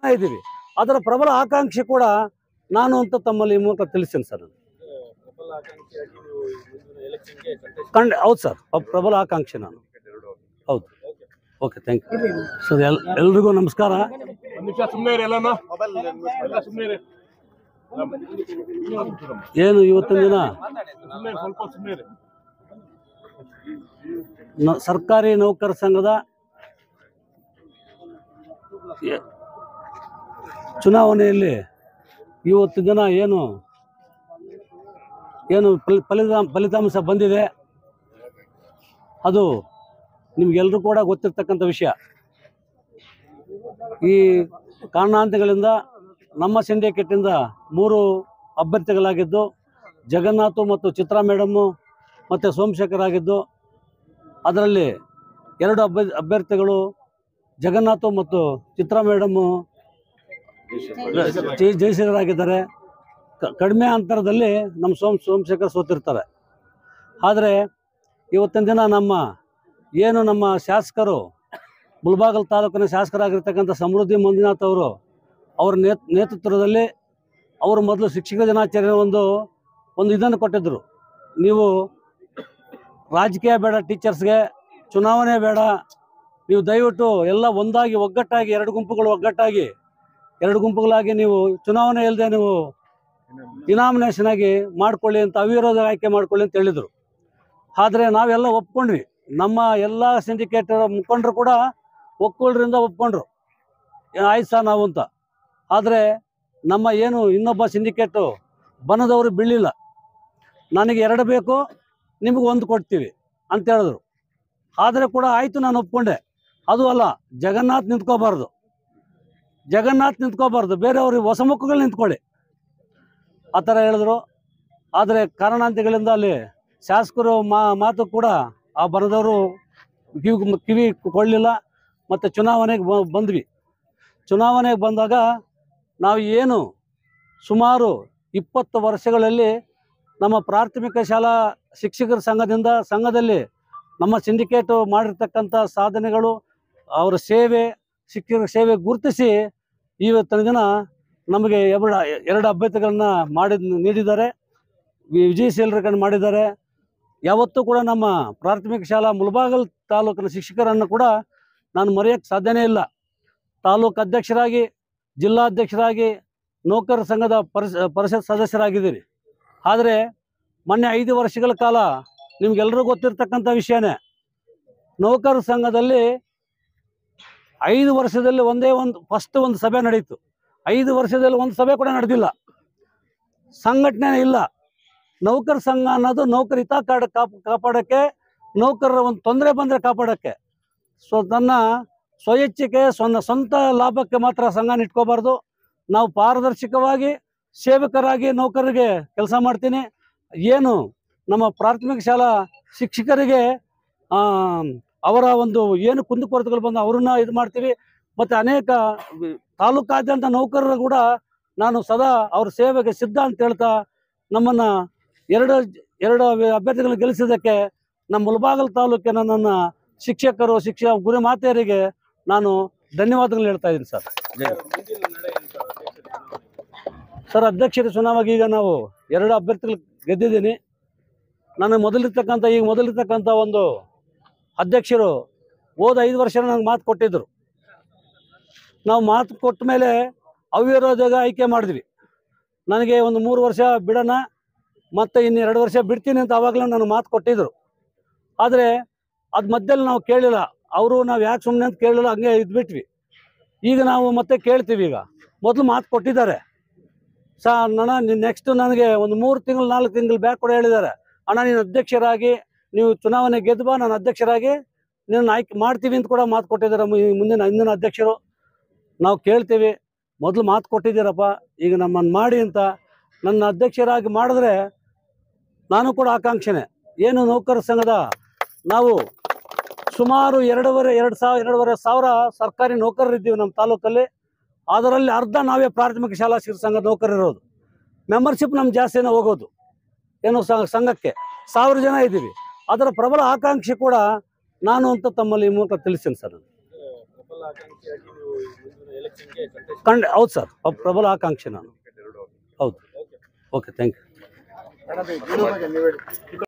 ಇದ್ದೀವಿ ಅದರ ಪ್ರಬಲ ಆಕಾಂಕ್ಷಿ ಕೂಡ ನಾನು ಅಂತ ತಮ್ಮಲ್ಲಿ ಈ ಮೂಲಕ ತಿಳಿಸ್ತೀನಿ ಸರ್ ನಾನು. ಪ್ರಬಲ ಆಕಾಂಕ್ಷಿಯಾಗಿ ನೀವು ಮುಂದಿನ ಎಲೆಕ್ಷನ್ಗೆ ಕಂಟೆಸ್ಟ್ ಕಂಡ ಹೌದು ಸರ್ ಪ್ರಬಲ ಆಕಾಂಕ್ಷಿ ನಾನು ಹೌದು ಓಕೆ ಥ್ಯಾಂಕ್ ಯು ಸರ್ ಎಲ್ ಎಲ್ರಿಗೂ ನಮಸ್ಕಾರ ಒಂದ್ ನಿಮಿಷ ಸುಮ್ಮನೆ ಇರಿ ಎಲ್ಲಾನು ಎಲ್ಲ ಸುಮ್ಮನೆ ಇರಿ ಏನು ಇವತ್ತಿನ ದಿನ ಸುಮ್ಮನೆ ಸ್ವಲ್ಪ ಸುಮ್ಮನೆ ಇರಿ ನ- ಸರ್ಕಾರಿ ನೌಕರ ಸಂಘದ ಎ- ಚುನಾವಣೆಯಲ್ಲಿ ಇವತ್ತು ದಿನ ಏನು ಏನು ಫಲಿ- ಫಲಿತಾಂ ಫಲಿತಾಂಶ ಬಂದಿದೆ ಅದು ನಿಮ್ಗೆಲ್ರೂ ಕೂಡ ಗೊತ್ತಿರ್ತಕ್ಕಂಥ ವಿಷಯ ಈ ಕಾರಣಾಂತಗಳಿಂದ ನಮ್ಮ ಸಿಂಡಿಕೇಟಿಂದ ಮೂರು ಅಭ್ಯರ್ಥಿಗಳಾಗಿದ್ದು ಜಗನ್ನಾಥು ಮತ್ತು ಚಿತ್ರಾ ಮೇಡಮ್ಮು ಮತ್ತು ಸೋಮಶೇಖರ್ ಆಗಿದ್ದು ಅದರಲ್ಲಿ ಎರಡು ಅಭ್ಯ ಅಭ್ಯರ್ಥಿಗಳು ಜಗನ್ನಾಥು ಮತ್ತು ಚಿತ್ರಾ ಮೇಡಮ್ಮು ಜಯ- ಜಯಶೀಲರಾಗಿದ್ದಾರೆ ಕ- ಕಡಿಮೆ ಅಂತರದಲ್ಲಿ ನಮ್ಮ ಸೋಮ್ ಸೋಮಶೇಖರ್ ಸೋತಿರ್ತಾರೆ ಆದರೆ ಇವತ್ತಿನ ದಿನ ನಮ್ಮ ಏನು ನಮ್ಮ ಶಾಸಕರು ಮುಳಬಾಗಲ್ ತಾಲೂಕಿನ ಶಾಸಕರಾಗಿರ್ತಕ್ಕಂಥ ಸಮೃದ್ಧಿ ಮಂಜುನಾಥ್ ಅವರು ಅವರ ನೇತ್ ನೇತೃತ್ವದಲ್ಲಿ ಅವರು ಮೊದಲು ಶಿಕ್ಷಕ ದಿನಾಚರಣೆ ಒಂದು ಒಂದು ಇದನ್ನು ಕೊಟ್ಟಿದ್ದರು ನೀವು ರಾಜಕೀಯ ಬೇಡ ಟೀಚರ್ಸ್ಗೆ ಚುನಾವಣೆ ಬೇಡ ನೀವು ದಯವಿಟ್ಟು ಎಲ್ಲ ಒಂದಾಗಿ ಒಗ್ಗಟ್ಟಾಗಿ ಎರಡು ಗುಂಪುಗಳು ಒಗ್ಗಟ್ಟಾಗಿ ಎರಡು ಗುಂಪುಗಳಾಗಿ ನೀವು ಚುನಾವಣೆ ಇಲ್ಲದೆ ನೀವು ಇನಾಮಿನೇಷನ್ ಆಗಿ ಮಾಡ್ಕೊಳ್ಳಿ ಅಂತ ಅವಿರೋಧ ಆಯ್ಕೆ ಮಾಡ್ಕೊಳ್ಳಿ ಅಂತ ಹೇಳಿದರು ಆದರೆ ನಾವೆಲ್ಲ ಒಪ್ಕೊಂಡ್ವಿ ನಮ್ಮ ಎಲ್ಲ ಸಿಂಡಿಕೇಟ್ ಮುಖಂಡರು ಕೂಡ ಒಕ್ಕೂಲರಿಂದ ಒಪ್ಕೊಂಡ್ರು ಏ, ಆಯ್ತು ಸರ್ ನಾವು ಅಂತ ಆದರೆ ನಮ್ಮ ಏನು ಇನ್ನೊಬ್ಬ ಸಿಂಡಿಕೇಟು ಬನದವರು ಬೀಳಿಲ್ಲ ನನಗೆ ಎರಡು ಬೇಕು ನಿಮಗೆ ಒಂದು ಕೊಡ್ತೀವಿ ಅಂತ ಹೇಳಿದ್ರು ಆದರೆ ಕೂಡ ಆಯಿತು ನಾನು ಒಪ್ಕೊಂಡೆ ಅದು ಅಲ್ಲ ಜಗನ್ನಾಥ್ ನಿಂತ್ಕೋಬಾರ್ದು ಜಗನ್ನಾಥ್ ನಿಂತ್ಕೋಬಾರ್ದು ಬೇರೆಯವ್ರಿಗೆ ಹೊಸ ಮುಖಗಳು ನಿಂತ್ಕೊಳ್ಳಿ ಆ ಥರ ಹೇಳಿದ್ರು ಆದರೆ ಕಾರಣಾಂತಗಳಿಂದ ಅಲ್ಲಿ ಶಾಸಕರು ಮಾ ಮಾತು ಕೂಡ ಆ ಬರದವರು ಕಿವಿ ಕಿವಿ ಕೊಳ್ಳಿಲ್ಲ ಮತ್ತು ಚುನಾವಣೆಗೆ ಬ- ಬಂದ್ವಿ ಚುನಾವಣೆಗೆ ಬಂದಾಗ ನಾವು ಏನು ಸುಮಾರು ಇಪ್ಪತ್ತು ವರ್ಷಗಳಲ್ಲಿ ನಮ್ಮ ಪ್ರಾಥಮಿಕ ಶಾಲಾ ಶಿಕ್ಷಕರ ಸಂಘದಿಂದ ಸಂಘದಲ್ಲಿ ನಮ್ಮ ಸಿಂಡಿಕೇಟು ಮಾಡಿರ್ತಕ್ಕಂಥ ಸಾಧನೆಗಳು ಅವರ ಸೇವೆ ಶಿಕ್ಷಕರ ಸೇವೆ ಗುರುತಿಸಿ ಇವತ್ತಿನ ದಿನ ನಮಗೆ ಎರಡು ಎರಡು ಅಭ್ಯರ್ಥಿಗಳನ್ನ ಮಾಡಿದ್ ನೀಡಿದ್ದಾರೆ ವಿ- ವಿಜಯಶೀಲರನ್ನು ಮಾಡಿದ್ದಾರೆ ಯಾವತ್ತೂ ಕೂಡ ನಮ್ಮ ಪ್ರಾಥಮಿಕ ಶಾಲಾ ಮುಳಬಾಗಲ್ ತಾಲೂಕಿನ ಶಿಕ್ಷಕರನ್ನು ಕೂಡ ನಾನು ಮರೆಯೋಕ್ಕೆ ಸಾಧ್ಯನೇ ಇಲ್ಲ ತಾಲೂಕು ಅಧ್ಯಕ್ಷರಾಗಿ ಜಿಲ್ಲಾಧ್ಯಕ್ಷರಾಗಿ ನೌಕರ ಸಂಘದ ಪರಿಷ ಪರಿಷತ್ ಸದಸ್ಯರಾಗಿದ್ದೀನಿ ಆದರೆ ಮೊನ್ನೆ ಐದು ವರ್ಷಗಳ ಕಾಲ ನಿಮ್ಗೆಲ್ರಿಗೂ ಗೊತ್ತಿರ್ತಕ್ಕಂಥ ವಿಷಯನೇ ನೌಕರ ಸಂಘದಲ್ಲಿ ಐದು ವರ್ಷದಲ್ಲಿ ಒಂದೇ ಒಂದು ಫಸ್ಟ್ ಒಂದು ಸಭೆ ನಡೀತು ಐದು ವರ್ಷದಲ್ಲಿ ಒಂದು ಸಭೆ ಕೂಡ ನಡೆದಿಲ್ಲ ಸಂಘಟನೆ ಇಲ್ಲ ನೌಕರ ಸಂಘ ಅನ್ನೋದು ನೌಕರ ಹಿತ ಕಾಡ ಕಾಪ್ ಕಾಪಾಡೋಕ್ಕೆ ನೌಕರರ ಒಂದು ತೊಂದರೆ ಬಂದರೆ ಕಾಪಾಡೋಕ್ಕೆ ಸೊ ತನ್ನ ಸ್ವಇಚ್ಛೆಗೆ ಸ್ವಂತ ಸ್ವಂತ ಲಾಭಕ್ಕೆ ಮಾತ್ರ ಸಂಘನ ಇಟ್ಕೋಬಾರ್ದು ನಾವು ಪಾರದರ್ಶಕವಾಗಿ ಸೇವಕರಾಗಿ ನೌಕರರಿಗೆ ಕೆಲಸ ಮಾಡ್ತೀನಿ ಏನು ನಮ್ಮ ಪ್ರಾಥಮಿಕ ಶಾಲಾ ಶಿಕ್ಷಕರಿಗೆ ಆ, ಅವರ ಒಂದು ಏನು ಕುಂದುಕೊರತೆಗಳು ಬಂದು ಅವ್ರನ್ನ ಇದು ಮಾಡ್ತೀವಿ ಮತ್ತು ಅನೇಕ ತಾಲೂಕಾದ್ಯಂತ ನೌಕರರು ಕೂಡ ನಾನು ಸದಾ ಅವ್ರ ಸೇವೆಗೆ ಸಿದ್ಧ ಅಂತ ಹೇಳ್ತಾ ನಮ್ಮನ್ನು ಎರಡು ಎರಡು ಅಭ್ಯರ್ಥಿಗಳನ್ನು ಗೆಲ್ಲಿಸಿದ್ದಕ್ಕೆ ನಮ್ಮ ಮುಳಬಾಗಲ್ ತಾಲೂಕಿನ ನನ್ನ ಶಿಕ್ಷಕರು ಶಿಕ್ಷಕ ಗುರು ಮಾತೆಯರಿಗೆ ನಾನು ಧನ್ಯವಾದಗಳು ಹೇಳ್ತಾ ಇದ್ದೀನಿ ಸರ್ ಮುಂದಿನ ನಡೆ ಏನು ಸರ್ ಅಧ್ಯಕ್ಷರ ಚುನಾವಣೆ? ಸರ್ ಅಧ್ಯಕ್ಷರ ಚುನಾವಣೆಗೆ ಈಗ ನಾವು ಎರಡು ಅಭ್ಯರ್ಥಿಗಳು ಗೆದ್ದಿದ್ದೀನಿ ನನಗೆ ಮೊದಲಿರ್ತಕ್ಕಂಥ ಈಗ ಮೊದಲಿರ್ತಕ್ಕಂಥ ಒಂದು ಅಧ್ಯಕ್ಷರು ಹೋದ ಐದು ವರ್ಷ ನನಗೆ ಮಾತು ಕೊಟ್ಟಿದ್ದರು ನಾವು ಮಾತು ಕೊಟ್ಟ ಮೇಲೆ ಅವಿರೋಧಗ ಆಯ್ಕೆ ಮಾಡಿದ್ವಿ ನನಗೆ ಒಂದು ಮೂರು ವರ್ಷ ಬಿಡೋಣ ಮತ್ತು ಇನ್ನು ಎರಡು ವರ್ಷ ಬಿಡ್ತೀನಿ ಅಂತ ಆವಾಗಲೇ ನನಗೆ ಮಾತು ಕೊಟ್ಟಿದ್ದರು ಆದರೆ ಅದು ಮಧ್ಯದಲ್ಲಿ ನಾವು ಕೇಳಿಲ್ಲ ಅವರು ನಾವು ಯಾಕೆ ಸುಮ್ಮನೆ ಅಂತ ಕೇಳಿಲ್ಲ ಹಂಗೆ ಇದ್ಬಿಟ್ವಿ ಈಗ ನಾವು ಮತ್ತೆ ಕೇಳ್ತೀವಿ ಈಗ ಮೊದಲು ಮಾತು ಕೊಟ್ಟಿದ್ದಾರೆ ಸಾ ನನ್ನ ನೆಕ್ಸ್ಟ್ ನನಗೆ ಒಂದು ಮೂರು ತಿಂಗಳು ನಾಲ್ಕು ತಿಂಗಳು ಬ್ಯಾಕ್ ಕೂಡ ಹೇಳಿದ್ದಾರೆ ಅಣ್ಣ ನೀನು ಅಧ್ಯಕ್ಷರಾಗಿ ನೀವು ಚುನಾವಣೆ ಗೆದ್ದು ಬಾ ನಾನು ಅಧ್ಯಕ್ಷರಾಗಿ ನಿನ್ನ ಆಯ್ಕೆ ಮಾಡ್ತೀವಿ ಅಂತ ಕೂಡ ಮಾತು ಕೊಟ್ಟಿದ್ದಾರೆ ಮು- ಮುಂದಿನ ಹಿಂದಿನ ಅಧ್ಯಕ್ಷರು ನಾವು ಕೇಳ್ತೀವಿ ಮೊದಲು ಮಾತು ಕೊಟ್ಟಿದ್ದೀರಪ್ಪ ಈಗ ನಮ್ಮನ್ನು ಮಾಡಿ ಅಂತ ನನ್ನ ಅಧ್ಯಕ್ಷರಾಗಿ ಮಾಡಿದ್ರೆ ನಾನು ಕೂಡ ಆಕಾಂಕ್ಷೆನೆ ಏನು ನೌಕರ ಸಂಘದ ನಾವು ಸುಮಾರು ಎರಡೂವರೆ ಎರಡು ಸಾವಿರ ಎರಡೂವರೆ ಸಾವಿರ ಸರ್ಕಾರಿ ನೌಕರರಿದ್ದೀವಿ ನಮ್ಮ ತಾಲೂಕಲ್ಲಿ ಅದರಲ್ಲಿ ಅರ್ಧ ನಾವೇ ಪ್ರಾಥಮಿಕ ಶಾಲಾ ಶಿಕ್ಷಣ ಸಂಘದ ನೌಕರರಿರೋದು ಮೆಂಬರ್ಶಿಪ್ ನಮ್ಮ ಜಾಸ್ತಿನೇ ಹೋಗೋದು ಏನು ಸ- ಸಂಘಕ್ಕೆ ಸಾವಿರ ಜನ ಇದ್ದೀವಿ ಅದರ ಪ್ರಬಲ ಆಕಾಂಕ್ಷಿ ಕೂಡ ನಾನು ಅಂತ ತಮ್ಮಲ್ಲಿ ಈ ಮೂಲಕ ತಿಳಿಸ್ತೀನಿ ಸರ್ ನಾನು. ಪ್ರಬಲ ಪ್ರಬಲ ಆಕಾಂಕ್ಷಿಯಾಗಿ ನೀವು ಈ ಮುಂದಿನ ಎಲೆಕ್ಷನ್ಗೆ ಕಂಟೆಸ್ಟ್ ಕಂಡ ಹೌದು ಸರ್ ಪ್ರಬಲ ಆಕಾಂಕ್ಷಿ ನಾನು ಹೌದು ಓಕೆ ಥ್ಯಾಂಕ್ ಯು